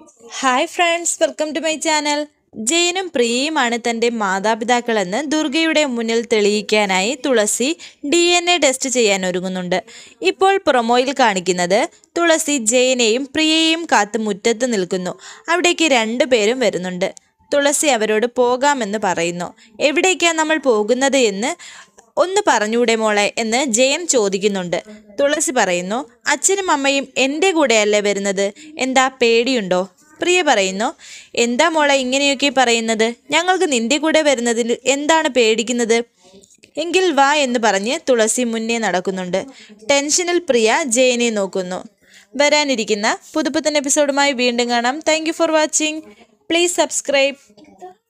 hi friends welcome to my channel ജയനും പ്രിയയുമാണ് തൻ്റെ മാതാപിതാക്കളെന്ന് ദുർഗയുടെ മുന്നിൽ തെളിയിക്കാനായി Thulasi D N A test ചെയ്യാൻ ഒരുങ്ങുന്നുണ്ട് ഇപ്പോൾ പ്രൊമോയിൽ കാണിക്കുന്നത് തുളസി ജയനെയും പ്രിയയെയും കാത്ത് മുറ്റത്ത് നിൽക്കുന്നു അവിടേക്ക് രണ്ടുപേരും വരുന്നുണ്ട് തുളസി അവരോട് പോകാമെന്ന് പറയുന്നു എവിടേക്കാണ് നമ്മൾ പോകുന്നത് എന്ന് ഒന്ന് പറഞ്ഞൂടെ മോളെ എന്ന് ജയൻ ചോദിക്കുന്നുണ്ട് തുളസി പറയുന്നു അച്ഛനും അമ്മയും എൻ്റെ കൂടെയല്ലേ വരുന്നത് എന്താ പേടിയുണ്ടോ പ്രിയ പറയുന്നു എന്താ മോളെ ഇങ്ങനെയൊക്കെ പറയുന്നത് ഞങ്ങൾക്ക് നിന്റെ കൂടെ വരുന്നതിൽ എന്താണ് പേടിക്കുന്നത് എങ്കിൽ വാ എന്ന് പറഞ്ഞ് തുളസി മുന്നേ നടക്കുന്നുണ്ട് ടെൻഷനിൽ പ്രിയ ജയനെ നോക്കുന്നു വരാനിരിക്കുന്ന പുതുപുത്തൻ എപ്പിസോഡുമായി വീണ്ടും കാണാം thank for watching please subscribe